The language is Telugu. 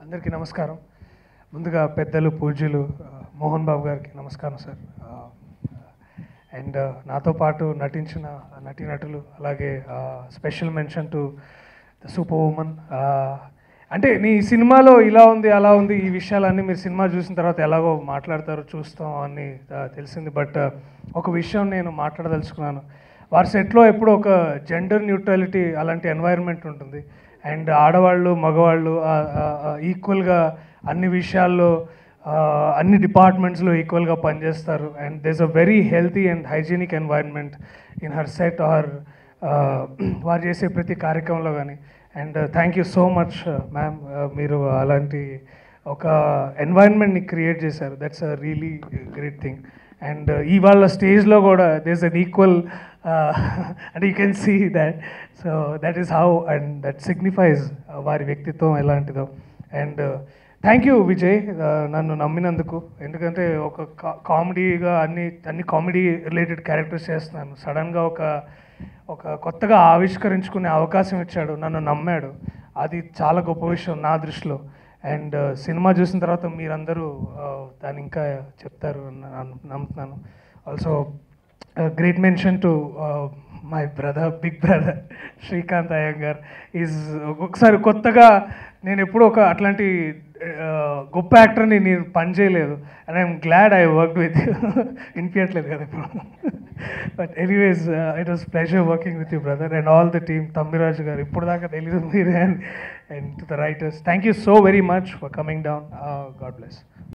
అందరికీ నమస్కారం ముందుగా పెద్దలు పూజ్యులు ఆ, మోహన్ బాబు గారికి నమస్కారం సార్ అండ్ నాతో పాటు నటించిన నటీనటులు అలాగే special mention to the super woman అంటే నీ సినిమాలో ఇలా ఉంది అలా ఉంది ఈ విషయాలన్నీ మీరు సినిమా చూసిన తర్వాత ఎలాగో మాట్లాడతారు చూస్తాం అని ఆ, తెలిసింది బట్ ఒక విషయం నేను మాట్లాడదలుచుకున్నాను వారి సెట్లో ఎప్పుడూ ఒక జెండర్ న్యూట్రాలిటీ అలాంటి ఎన్వైరన్మెంట్ ఉంటుంది అండ్ ఆడవాళ్ళు మగవాళ్ళు ఈక్వల్గా అన్ని విషయాల్లో ఆ, అన్ని డిపార్ట్మెంట్స్లో ఈక్వల్గా పనిచేస్తారు and does a very healthy and hygienic environment in her set or వారు చేసే ప్రతి కార్యక్రమంలో కానీ and thank you so much ma'am మీరు అలాంటి ఒక ఎన్వైరన్మెంట్ని క్రియేట్ చేశారు that's a really great thing and ఇవాళ స్టేజ్లో కూడా does an equal and you can see that so that is how and that signifies వారి వ్యక్తిత్వం ఎలాంటిదో and thank you Vijay uh, నన్ను నమ్మినందుకు ఎందుకంటే ఒక కామెడీగా అన్ని అన్ని కామెడీ రిలేటెడ్ క్యారెక్టర్స్ చేస్తున్నాను సడన్గా ఒక ఒక కొత్తగా ఆవిష్కరించుకునే అవకాశం ఇచ్చాడు నన్ను నమ్మాడు అది చాలా గొప్ప విషయం నా దృష్టిలో అండ్ సినిమా చూసిన తర్వాత మీరందరూ uh, దాన్ని ఇంకా చెప్తారు అని నేను నమ్ముతున్నాను also great mention to my brother big brother Srikanth Iyengar is ఒక్కొక్కసారి కొత్తగా నేను ఎప్పుడూ ఒక అట్లాంటి uh, గొప్ప యాక్టర్ని నేను పని చేయలేదు and I'm glad I work with వినిపించట్లేదు కదా ఇప్పుడు but anyways it was pleasure working with you brother and all the team Tammiraju గారు ఇప్పుడు దాకా తెలియదు మీరే and to the writers thank you so very much for coming down God bless